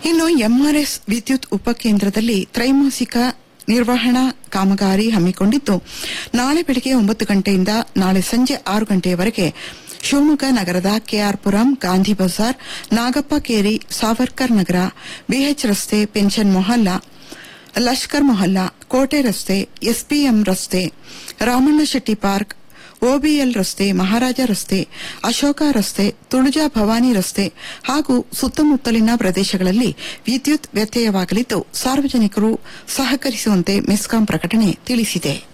ಇನ್ನು ಎಂಆರ್ಎಸ್ ವಿದ್ಯುತ್ ಉಪಕೇಂದ್ರದಲ್ಲಿ ತ್ರೈಮಾಸಿಕ ನಿರ್ವಹಣಾ ಕಾಮಗಾರಿ ಹಮ್ಮಿಕೊಂಡಿದ್ದು ನಾಳೆ ಬೆಳಗ್ಗೆ ಒಂಬತ್ತು ಗಂಟೆಯಿಂದ ನಾಳೆ ಸಂಜೆ ಆರು ಗಂಟೆಯವರೆಗೆ ಶಿವಮೊಗ್ಗ ನಗರದ ಕೆಆರ್ಪುರಂ ಗಾಂಧಿ ಬಜಾರ್ ನಾಗಪ್ಪ ಕೇರಿ ಸಾವರ್ಕರ್ ನಗರ ಬಿಎಚ್ ರಸ್ತೆ ಪೆನ್ಷನ್ ಮೊಹಲ್ಲಾ ಲಷ್ಕರ್ ಮೊಹಲ್ಲಾ ಕೋಟೆ ರಸ್ತೆ ಎಸ್ಪಿಎಂ ರಸ್ತೆ ರಾಮಣ್ಣ ಶೆಟ್ಟಿ ಪಾರ್ಕ್ ಓಬಿಎಲ್ ರಸ್ತೆ ಮಹಾರಾಜ ರಸ್ತೆ ಅಶೋಕ ರಸ್ತೆ ತುಳುಜಾ ಭವಾನಿ ರಸ್ತೆ ಹಾಗೂ ಸುತ್ತಮುತ್ತಲಿನ ಪ್ರದೇಶಗಳಲ್ಲಿ ವಿದ್ಯುತ್ ವ್ಯತ್ಯಯವಾಗಲಿದ್ದು ಸಾರ್ವಜನಿಕರು ಸಹಕರಿಸುವಂತೆ ಮೆಸ್ಕಾಂ ಪ್ರಕಟಣೆ ತಿಳಿಸಿದೆ